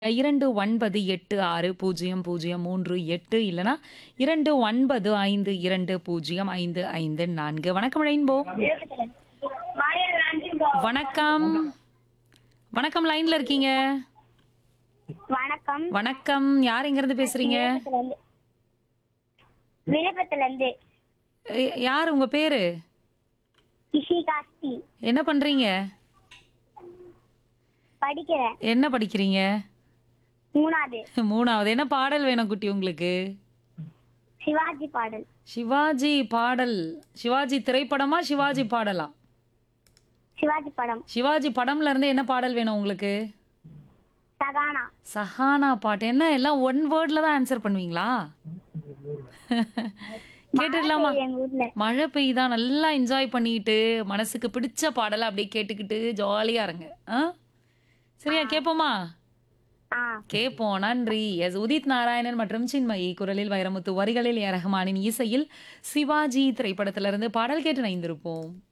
இரண்டு ஒன்பது எட்டு ஆறு பூஜ்ஜியம் பூஜ்ஜியம் மூன்று எட்டு இல்லனா இரண்டு ஒன்பது ஐந்து இரண்டு பூஜ்ஜியம் ஐந்து ஐந்து நான்கு வணக்கம் ரெயின்போ வணக்கம் வணக்கம் லைன்ல இருக்கீங்க வணக்கம் வணக்கம் யார் எங்க இருந்து பேசுறீங்க விழுப்புரத்துல இருந்து எ- யார் உங்க பேரு இஷி காஸ்தி என்ன பண்றீங்க படிக்கிறேன் என்ன படிக்கிறீங்க மூணாவது மூணாவது என்ன பாடல் வேணும் குட்டி உங்களுக்கு சிவாஜி பாடல் சிவாஜி பாடல் சிவாஜி திரைப்படமா சிவாஜி பாடலா சிவாஜி படம் சிவாஜி படம்ல இருந்து என்ன பாடல் வேணும் உங்களுக்கு சகானா சஹானா பாட்டு என்ன எல்லாம் ஒன் வேர்ட்ல தான் ஆன்சர் பண்ணுவீங்களா கேட்டுடலாமா எங்க ஊர்ல மழை பெய்யுதா நல்லா என்ஜாய் பண்ணிட்டு மனசுக்கு பிடிச்ச பாடலை அப்படியே கேட்டுக்கிட்டு ஜாலியா இருங்க ஆ சரியா கேட்போமா ஆ கேட்போம் நன்றி எஸ் உதித் நாராயணன் மற்றும் சின்மயி குரலில் வைரமுத்து வரிகளில் ஏ ரஹ்மானின் இசையில் சிவாஜி திரைப்படத்திலிருந்து பாடல் கேட்டு நைந்திருப்போம்